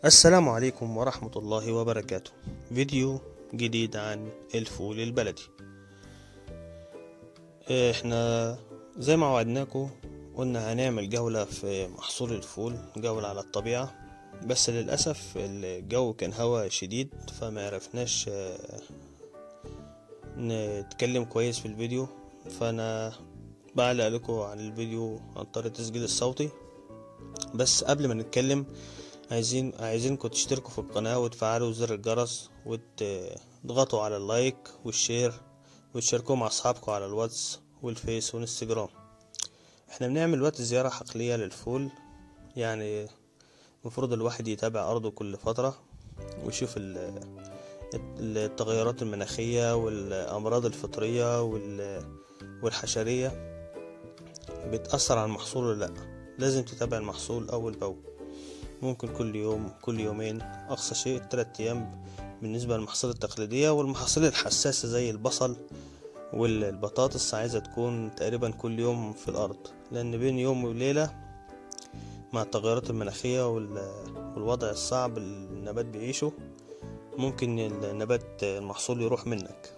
السلام عليكم ورحمة الله وبركاته فيديو جديد عن الفول البلدي احنا زي ما وعدناكم قلنا هنعمل جولة في محصول الفول جولة على الطبيعة بس للأسف الجو كان هوا شديد فما عرفناش آه، نتكلم كويس في الفيديو فأنا بعلق لكم عن الفيديو عن طريق التسجيل الصوتي بس قبل ما نتكلم عايزين عايزينكم تشتركوا في القناة وتفعلوا زر الجرس وتضغطوا على اللايك والشير وتشاركوه مع أصحابكم على الواتس والفيس والانستجرام احنا بنعمل وقت زيارة حقلية للفول يعني المفروض الواحد يتابع أرضه كل فترة ويشوف ال- التغيرات المناخية والأمراض الفطرية وال- والحشرية بتأثر على المحصول ولا لأ لازم تتابع المحصول أول بأول ممكن كل يوم كل يومين أقصى شيء تلات أيام بالنسبة للمحاصيل التقليدية والمحاصيل الحساسة زي البصل والبطاطس عايزة تكون تقريبا كل يوم في الأرض لأن بين يوم وليلة مع التغيرات المناخية وال- والوضع الصعب اللي النبات بيعيشه ممكن النبات المحصول يروح منك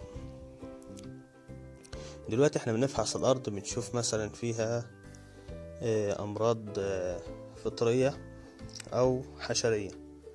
دلوقتي احنا بنفحص الأرض بنشوف مثلا فيها آه، أمراض آه، فطرية أو حشرية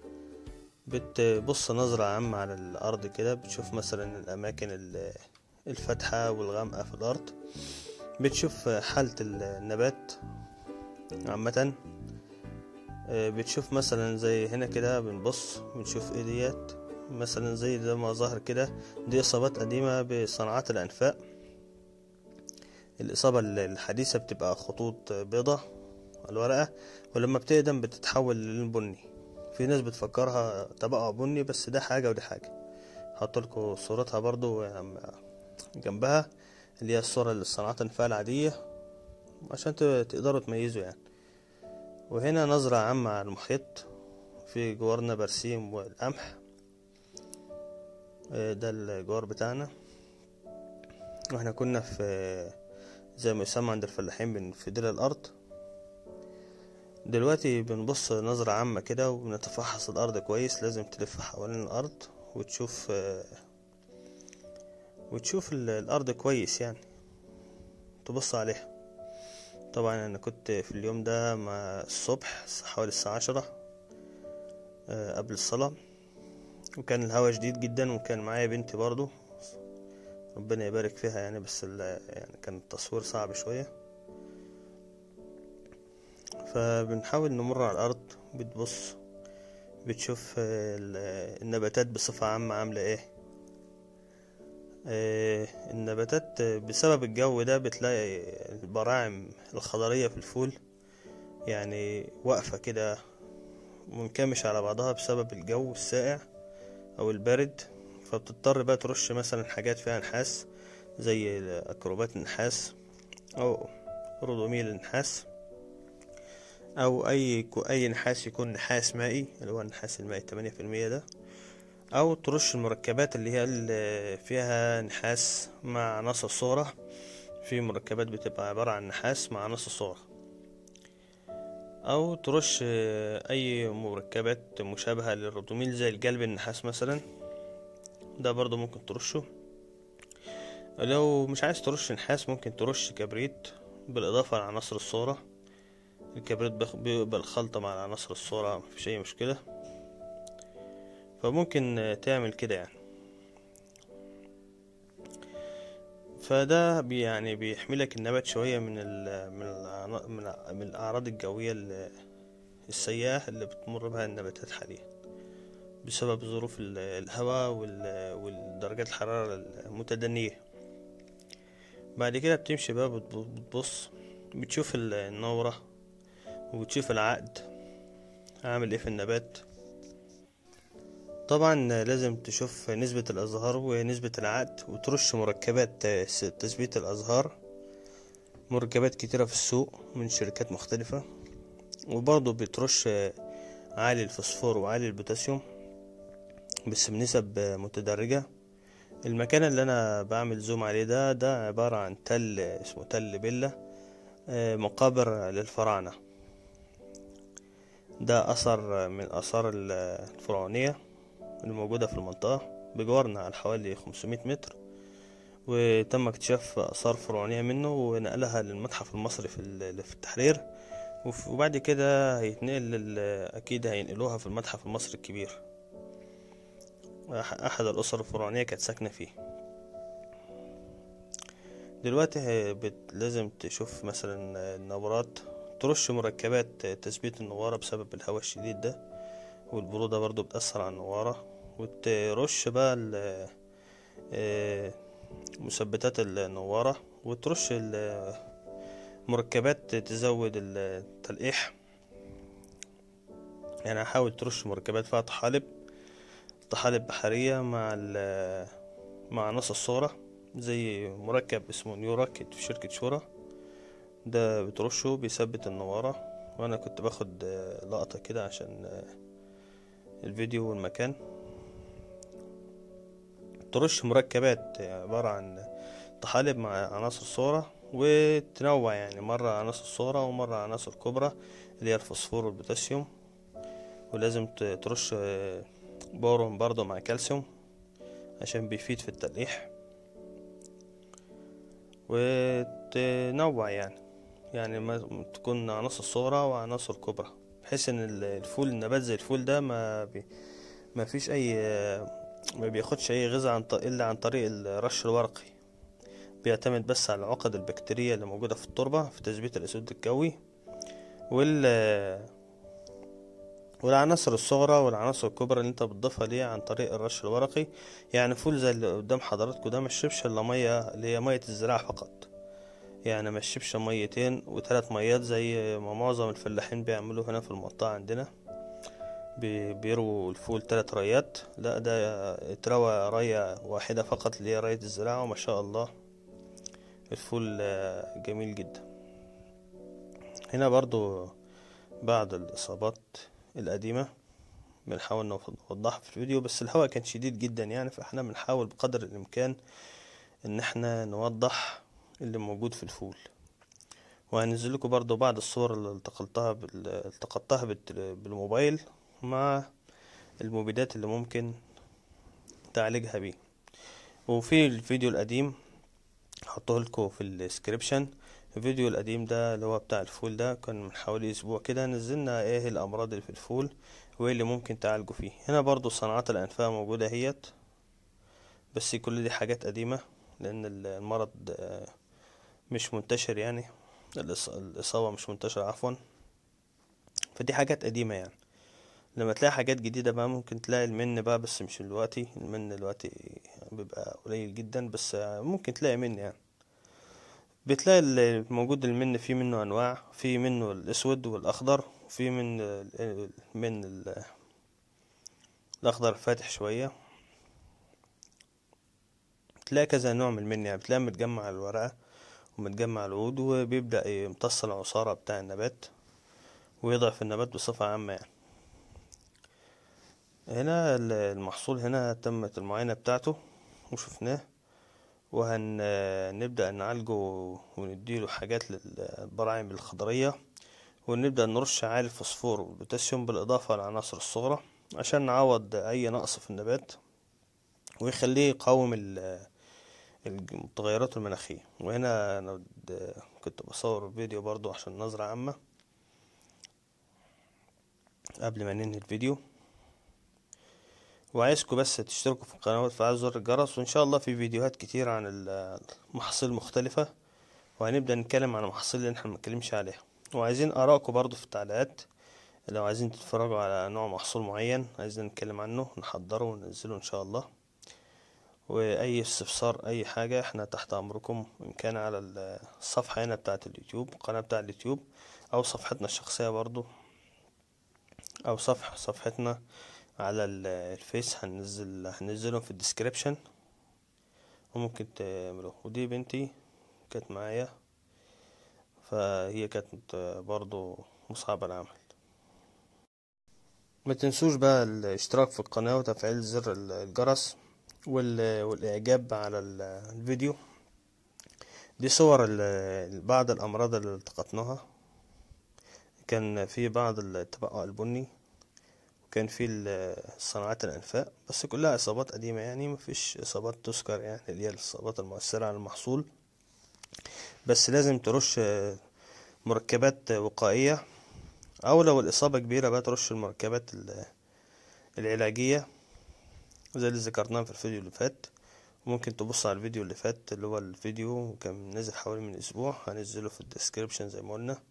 بتبص نظرة عامة على الأرض كده بتشوف مثلا الأماكن ال- الفاتحة والغامقة في الأرض بتشوف حالة النبات عامة آه، بتشوف مثلا زي هنا كده بنبص بنشوف ايه ديت مثلا زي ده ما ظهر كده دي إصابات قديمة بصناعات الأنفاق الإصابة الحديثة بتبقى خطوط بيضة على الورقة ولما بتقدم بتتحول للبني في ناس بتفكرها تبقى بني بس ده حاجة ودي حاجة هحطلكوا صورتها برضو يعني جنبها اللي هي الصورة للصناعات الأنفاق العادية عشان ت- تقدروا تميزوا يعني وهنا نظرة عامة على المحيط في جوارنا برسيم والقمح آه، ده الجوار بتاعنا واحنا كنا في زي ما يسمى عند الفلاحين بنفدل الأرض دلوقتي بنبص نظرة عامة كده وبنتفحص الأرض كويس لازم تلف حوالين الأرض وتشوف آه، وتشوف ال- الأرض كويس يعني تبص عليها طبعا أنا كنت في اليوم ده مع الصبح حوالي الساعة عشرة آه، قبل الصلاة وكان الهوا شديد جدا وكان معايا بنتي برضو ربنا يبارك فيها يعني بس ال- يعني كان التصوير صعب شوية فبنحاول نمر على الأرض بتبص بتشوف آه، ال- النباتات بصفة عامة عاملة ايه آه، النباتات آه، بسبب الجو ده بتلاقي البراعم الخضرية في الفول يعني واقفة كده منكمش على بعضها بسبب الجو الساقع أو البارد فبتضطر بقى ترش مثلا حاجات فيها نحاس زي أكروبات النحاس أو رودوميل النحاس أو أي أي نحاس يكون نحاس مائي اللي هو النحاس المائي تمانية في المية ده أو ترش المركبات اللي هي اللي فيها نحاس مع عناصر صغرى في مركبات بتبقى عبارة عن نحاس مع عناصر صغرى أو ترش آه، أي مركبات مشابهة للرودوميل زي الجلب النحاس مثلا ده برضو ممكن ترشه لو مش عايز ترش نحاس ممكن ترش كبريت بالإضافة للعناصر الصغرى الكبريت بيخ- بيقبل خلطة مع العناصر الصغرى مفيش أي مشكلة فممكن آه، تعمل كده يعني فده بي يعني بيحملك النبات شوية من ال من الأعنا- من, ال- من الأعراض الجوية ال- السيئة اللي بتمر بها النباتات حاليا بسبب ظروف ال- الهواء وال- والدرجات الحرارة المتدنية بعد كده بتمشي بقى بتب- بتبص بتشوف ال- النورة وبتشوف العقد عامل ايه في النبات طبعا لازم تشوف نسبة الأزهار ونسبة العقد وترش مركبات س- تثبيت الأزهار مركبات كتيرة في السوق من شركات مختلفة وبرضه بترش عالي الفوسفور وعالي البوتاسيوم بس بنسب متدرجة المكان اللي أنا بعمل زوم عليه ده ده عبارة عن تل اسمه تل بيلا آه، مقابر للفراعنة ده اثر من اثار الفرعونية الموجودة في المنطقة بجوارنا على حوالي 500 متر وتم اكتشاف آثار فرعونية منه ونقلها للمتحف المصري في ال- في التحرير وف- وبعد كده هيتنقل لل- أكيد هينقلوها في المتحف المصري الكبير أح- أحد الأسر الفرعونية كانت ساكنة فيه دلوقتي هي بت- لازم تشوف مثلا النورات ترش مركبات تثبيت النوارة بسبب الهواء الشديد ده والبرودة برضو بتأثر على النوارة وترش بقى ال- آه، مثبتات النوارة وترش ال- مركبات تزود التلقيح يعني حاول ترش مركبات فيها طحالب طحالب بحرية مع ال مع نص الصورة زي مركب اسمه نيو راكت في شركة شورى ده بترشه بيثبت النوارة وانا كنت باخد آه، لقطة كده عشان آه، الفيديو والمكان ترش مركبات عبارة عن طحالب مع عناصر صورة وتنوع يعني مرة عناصر صورة ومرة عناصر كبرى اللي هي الفوسفور والبوتاسيوم ولازم ت- ترش آه، بورون برضه مع كالسيوم عشان بيفيد في التلقيح وتنوع يعني يعني ما تكون عناصر صغرى وعناصر كبرى بحيث ان ال- الفول النبات زي الفول ده ما بي ما فيش اي ما بياخدش اي غذاء عن ط- الا عن طريق الرش الورقي بيعتمد بس على العقد البكتيرية اللي موجودة في التربة في تثبيت الأسود الجوي وال والعناصر الصغرى والعناصر الكبرى اللي انت بتضيفها ليه عن طريق الرش الورقي يعني فول زي اللي قدام حضراتكم ده مشربش الا مية اللي هي مية الزراعة فقط يعني مشربش ميتين وثلاث ميات زي ما معظم الفلاحين بيعملوا هنا في المنطقة عندنا بي- بيروا الفول تلات ريات لا ده اتروى رية واحدة فقط اللي هي رية الزراعة وما شاء الله الفول آه، جميل جدا هنا برضو بعض الإصابات القديمة بنحاول نوضحها في الفيديو بس الهواء كان شديد جدا يعني فاحنا بنحاول بقدر الإمكان إن احنا نوضح اللي موجود في الفول وهنزل لكم برضو بعض الصور اللي التقطتها بال... التقطتها بالتل- بالموبايل مع المبيدات اللي ممكن تعالجها بيه وفي الفيديو القديم هحطه لكم في الديسكريبشن الفيديو القديم ده اللي هو بتاع الفول ده كان من حوالي اسبوع كده نزلنا ايه الامراض اللي في الفول وايه اللي ممكن تعالجوا فيه هنا برضو صناعات الانفاق موجودة هيت بس كل دي حاجات قديمة لان ال- المرض آه، مش منتشر يعني الإص- الاصابة مش منتشرة عفوا فدي حاجات قديمة يعني لما تلاقي حاجات جديدة بقى ممكن تلاقي المن بقى بس مش دلوقتي المن دلوقتي بيبقى قليل جدا بس ممكن تلاقي من يعني بتلاقي ال- موجود المن فيه منه انواع في منه الاسود والاخضر وفي من ال- من ال- الاخضر فاتح شوية تلاقي كذا نوع من المن يعني بتلاقي متجمع على الورقة ومتجمع العود وبيبدأ يمتص العصارة بتاع النبات ويضعف النبات بصفة عامة يعني هنا ال- المحصول هنا تمت المعاينة بتاعته وشفناه وهنبدأ نعالجه ونديله حاجات للبراعم الخضرية ونبدأ نرش عالي الفوسفور والبوتاسيوم بالإضافة للعناصر الصغرى عشان نعوض أي نقص في النبات ويخليه يقاوم ال- التغيرات المناخية وهنا أنا د- كنت بصور فيديو برضو عشان نظرة عامة قبل ما ننهي الفيديو وعايزكم بس تشتركوا في القناة وتفعلوا زر الجرس وإن شاء الله في فيديوهات كتير عن المحاصيل المختلفة وهنبدأ نتكلم عن المحاصيل اللي احنا منتكلمش عليها وعايزين آرائكم برضو في التعليقات لو عايزين تتفرجوا على نوع محصول معين عايزين نتكلم عنه نحضره وننزله إن شاء الله وأي استفسار أي حاجة احنا تحت أمركم إن كان على الصفحة هنا بتاعة اليوتيوب القناة بتاع اليوتيوب أو صفحتنا الشخصية برضو أو صفحة صفحتنا على ال- الفيس هننزل هننزلهم في الديسكريبشن وممكن تعملوه ودي بنتي كانت معايا فهي كانت برضو مصعبة العمل ما تنسوش بقى الاشتراك في القناة وتفعيل زر الجرس وال- والإعجاب على ال- الفيديو دي صور ال- بعض الأمراض اللي التقطناها كان في بعض التبقع البني وكان في ال- صناعات الأنفاق بس كلها إصابات قديمة يعني مفيش إصابات تذكر يعني اللي هي الإصابات المؤثرة على المحصول بس لازم ترش آه، مركبات وقائية أو لو الإصابة كبيرة بقى ترش المركبات ال- العلاجية زي اللي ذكرناها في الفيديو اللي فات ممكن تبص على الفيديو اللي فات اللي هو الفيديو كان نازل حوالي من أسبوع هنزله في الديسكريبشن زي ما قلنا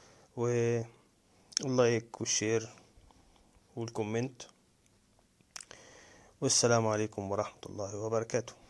واللايك والشير والكومنت والسلام عليكم ورحمة الله وبركاته